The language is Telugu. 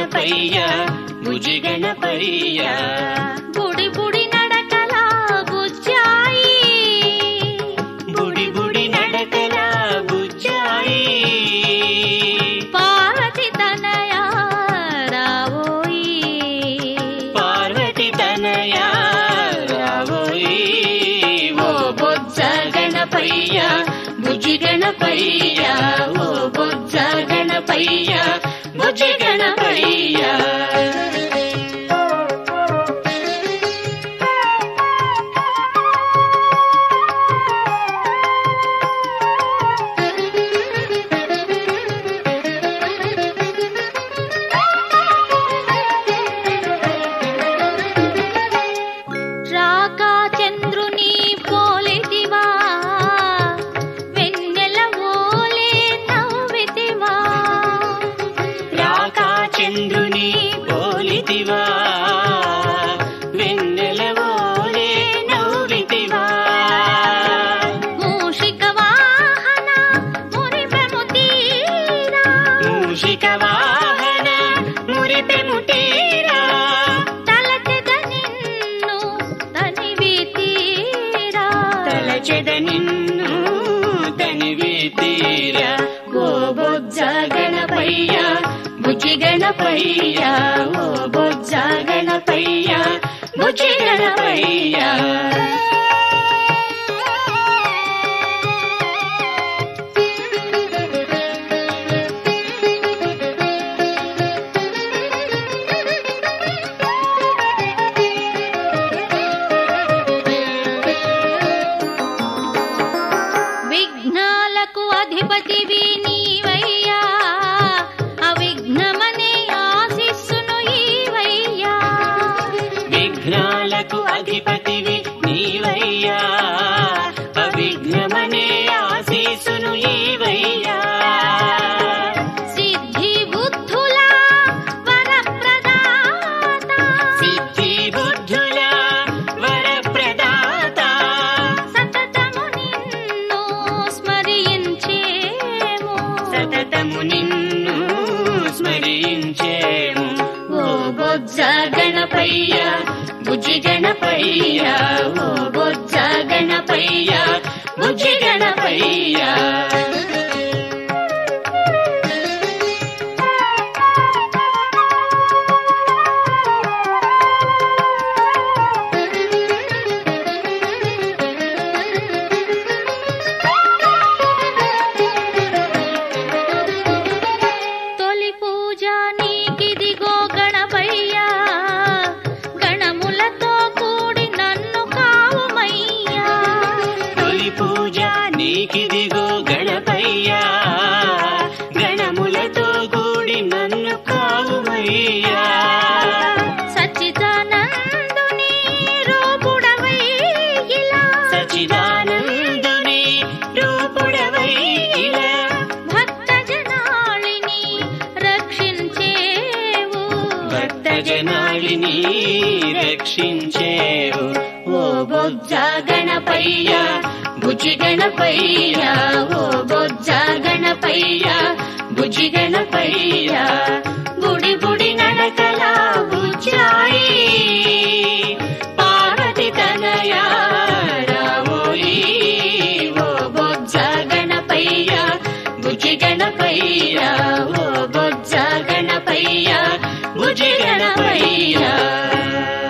గణపయ్య బుజి గణపయ్య బుడి బుడి నడకల బుజ్జాయి బుడి బుడి నడకల బుజ్జాయి పార్వతి తనయ రావోయి పార్వతి తనయ రావోయి ఓ బొజ్జ గణపయ్య బుజి గణపయ్య ఓ బొజ్జ గణపయ్య బుజి గణపయ్య రాకా చంద్రుని పోలితివా వెన్నెల ఓలే నవ్వితివా రాకా చంద్రుని పోలితివా వెన్నెల ఓలే నవ్వితివా మూషిక వాహన మురిపెము తీరా మూషిక వాహన మురిపెము తీరా తలచెద నిన్ను తనివి తీరా తలచెద నిన్ను తనివి తీరా ఓ బొజ్జ గణపయ్య బుజ్జి గణపయ్య ఓ బొజ్జ గణపయ్య బుజ్జి గణపయ్య విఘ్నాలకు అధిపతివి నీవయ్యా అవిఘ్నమనే ఆశిస్సును ఈవయ్యా విఘ్నాలకు అధిపతివి నీవయ్యా అవిఘ్నమనే ఆశీసును ఈవయ్యా సిద్ధి బుద్ధుల వరప్రదాత సిద్ధి బుద్ధుల వరప్రదాత సతతము నిన్ను స్మరించేము సతతము నిన్ను స్మరించేము ఓ బొజ్జ గణపయ్య బుజ్జి గణపయ్య ఓ బొజ్జ గణపయ్య బుజ్జి గణపయ్య తొలి పూజ నీకిదిగో గణపయ్యా గణములతో కూడి నన్ను కావుమయ్యా తొలి పూజ నీకిదిగో గణపయ్యా గణములతో కూడి నన్ను కావుమయ్యా సచ్చిదానందుని రూపుడవై ఇలా సచిదానందుని రూపుడవై ఇలా భక్త జనాళిని రక్షించేవు భక్త జనాళిని రక్షించేవు ఓ బొజ్జ గణపయ్య బుజ్జి గణపయ్య ఓ బొజ్జ గణపయ్య బుజ్జి గణపయ్య బుడి బుడి నడకల బుజ్జాయి పార్వతి తనయ రావోయి ఓ బొజ్జ గణపయ్య బుజ్జి గణపయ్య ఓ బొజ్జ గణపయ్య బుజ్జి గణపయ్య